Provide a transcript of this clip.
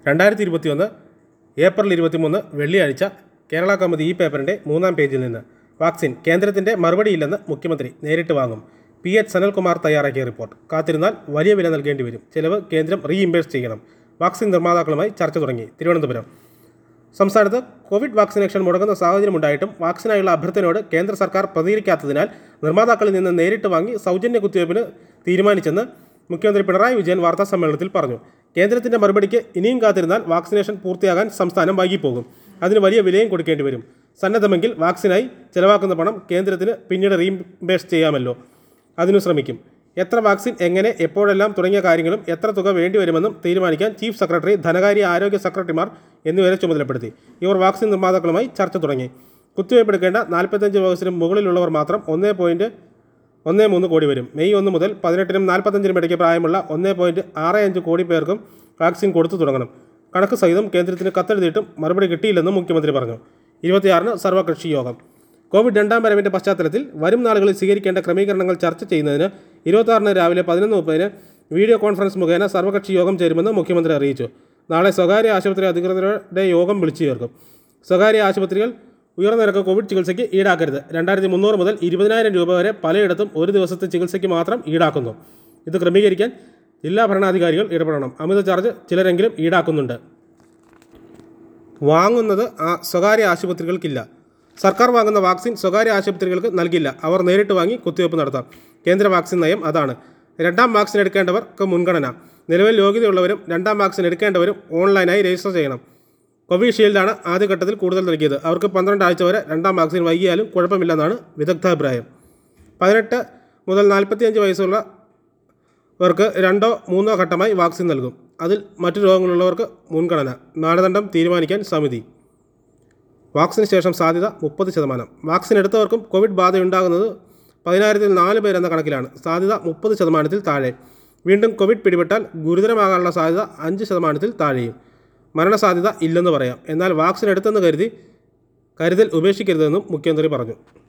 രണ്ടായിരത്തി ഇരുപത്തിയൊന്ന് ഏപ്രിൽ ഇരുപത്തിമൂന്ന് വെള്ളിയാഴ്ച കേരള കൗമുദി ഈ പേപ്പറിൻ്റെ മൂന്നാം പേജിൽ നിന്ന് വാക്സിൻ കേന്ദ്രത്തിൻ്റെ മറുപടിയില്ലെന്ന് മുഖ്യമന്ത്രി നേരിട്ട് വാങ്ങും പി എച്ച് സനൽകുമാർ തയ്യാറാക്കിയ റിപ്പോർട്ട് കാത്തിരുന്നാൽ വലിയ വില നൽകേണ്ടി വരും ചിലവ് കേന്ദ്രം റീഇംബേഴ്സ് ചെയ്യണം വാക്സിൻ നിർമ്മാതാക്കളുമായി ചർച്ച തുടങ്ങി തിരുവനന്തപുരം സംസ്ഥാനത്ത് കോവിഡ് വാക്സിനേഷൻ മുടങ്ങുന്ന സാഹചര്യമുണ്ടായിട്ടും വാക്സിനായുള്ള അഭ്യർത്ഥനയോട് കേന്ദ്ര സർക്കാർ പ്രതികരിക്കാത്തതിനാൽ നിർമ്മാതാക്കളിൽ നിന്ന് നേരിട്ട് വാങ്ങി സൗജന്യ കുത്തിവയ്പ്പിന് തീരുമാനിച്ചെന്ന് മുഖ്യമന്ത്രി പിണറായി വിജയൻ വാർത്താ സമ്മേളനത്തിൽ പറഞ്ഞു കേന്ദ്രത്തിന്റെ മറുപടിക്ക് ഇനിയും കാത്തിരുന്നാൽ വാക്സിനേഷൻ പൂർത്തിയാകാൻ സംസ്ഥാനം വൈകിപ്പോകും അതിന് വലിയ വിലയും കൊടുക്കേണ്ടി വരും സന്നദ്ധമെങ്കിൽ വാക്സിനായി ചെലവാക്കുന്ന പണം കേന്ദ്രത്തിന് പിന്നീട് റീഇംബേഴ്സ് ചെയ്യാമല്ലോ അതിനു ശ്രമിക്കും എത്ര വാക്സിൻ എങ്ങനെ എപ്പോഴെല്ലാം തുടങ്ങിയ കാര്യങ്ങളും എത്ര തുക വേണ്ടിവരുമെന്നും തീരുമാനിക്കാൻ ചീഫ് സെക്രട്ടറി ധനകാര്യ ആരോഗ്യ സെക്രട്ടറിമാർ എന്നിവരെ ചുമതലപ്പെടുത്തി ഇവർ വാക്സിൻ നിർമ്മാതാക്കളുമായി ചർച്ച തുടങ്ങി കുത്തിവയ്പ് എടുക്കേണ്ട നാൽപ്പത്തഞ്ച് വയസ്സിനും മുകളിലുള്ളവർ മാത്രം ഒന്നേ പോയിൻറ്റ് ഒന്നേ മൂന്ന് കോടി വരും മെയ് ഒന്ന് മുതൽ പതിനെട്ടിനും നാൽപ്പത്തഞ്ചിനും ഇടയ്ക്ക് പ്രായമുള്ള ഒന്നേ പോയിൻറ്റ് ആറ് അഞ്ച് കോടി പേർക്കും വാക്സിൻ കൊടുത്തു തുടങ്ങണം കണക്ക് സഹിതം കേന്ദ്രത്തിന് കത്തെഴുതിയിട്ടും മറുപടി കിട്ടിയില്ലെന്നും മുഖ്യമന്ത്രി പറഞ്ഞു ഇരുപത്തിയാറിന് സർവകക്ഷി യോഗം കോവിഡ് രണ്ടാം വരവിൻ്റെ പശ്ചാത്തലത്തിൽ വരും നാളുകളിൽ സ്വീകരിക്കേണ്ട ക്രമീകരണങ്ങൾ ചർച്ച ചെയ്യുന്നതിന് ഇരുപത്തിയാറിന് രാവിലെ പതിനൊന്ന് മുപ്പതിന് വീഡിയോ കോൺഫറൻസ് മുഖേന സർവകക്ഷി യോഗം ചേരുമെന്ന് മുഖ്യമന്ത്രി അറിയിച്ചു നാളെ സ്വകാര്യ ആശുപത്രി അധികൃതരുടെ യോഗം വിളിച്ചു ചേർക്കും സ്വകാര്യ ആശുപത്രികൾ ഉയർന്ന നിരക്ക് കോവിഡ് ചികിത്സയ്ക്ക് ഈടാക്കരുത് രണ്ടായിരത്തി മുന്നൂറ് മുതൽ ഇരുപതിനായിരം രൂപ വരെ പലയിടത്തും ഒരു ദിവസത്തെ ചികിത്സയ്ക്ക് മാത്രം ഈടാക്കുന്നു ഇത് ക്രമീകരിക്കാൻ ജില്ലാ ഭരണാധികാരികൾ ഇടപെടണം അമിത ചാർജ് ചിലരെങ്കിലും ഈടാക്കുന്നുണ്ട് വാങ്ങുന്നത് ആ സ്വകാര്യ ആശുപത്രികൾക്കില്ല സർക്കാർ വാങ്ങുന്ന വാക്സിൻ സ്വകാര്യ ആശുപത്രികൾക്ക് നൽകില്ല അവർ നേരിട്ട് വാങ്ങി കുത്തിവയ്പ്പ് നടത്താം കേന്ദ്ര വാക്സിൻ നയം അതാണ് രണ്ടാം വാക്സിൻ എടുക്കേണ്ടവർക്ക് മുൻഗണന നിലവിൽ യോഗ്യതയുള്ളവരും രണ്ടാം വാക്സിൻ എടുക്കേണ്ടവരും ഓൺലൈനായി രജിസ്റ്റർ ചെയ്യണം കോവിഷീൽഡാണ് ആദ്യഘട്ടത്തിൽ കൂടുതൽ നൽകിയത് അവർക്ക് പന്ത്രണ്ട് ആഴ്ച വരെ രണ്ടാം വാക്സിൻ വൈകിയാലും കുഴപ്പമില്ലെന്നാണ് വിദഗ്ധാഭിപ്രായം പതിനെട്ട് മുതൽ നാൽപ്പത്തിയഞ്ച് വയസ്സുള്ള ഇവർക്ക് രണ്ടോ മൂന്നോ ഘട്ടമായി വാക്സിൻ നൽകും അതിൽ മറ്റു രോഗങ്ങളുള്ളവർക്ക് മുൻഗണന മാനദണ്ഡം തീരുമാനിക്കാൻ സമിതി വാക്സിന് ശേഷം സാധ്യത മുപ്പത് ശതമാനം വാക്സിൻ എടുത്തവർക്കും കോവിഡ് ബാധയുണ്ടാകുന്നത് പതിനായിരത്തിൽ നാല് പേരെന്ന കണക്കിലാണ് സാധ്യത മുപ്പത് ശതമാനത്തിൽ താഴെ വീണ്ടും കോവിഡ് പിടിപെട്ടാൽ ഗുരുതരമാകാനുള്ള സാധ്യത അഞ്ച് ശതമാനത്തിൽ താഴെയും മരണസാധ്യത ഇല്ലെന്ന് പറയാം എന്നാൽ വാക്സിൻ എടുത്തെന്ന് കരുതി കരുതൽ ഉപേക്ഷിക്കരുതെന്നും മുഖ്യമന്ത്രി പറഞ്ഞു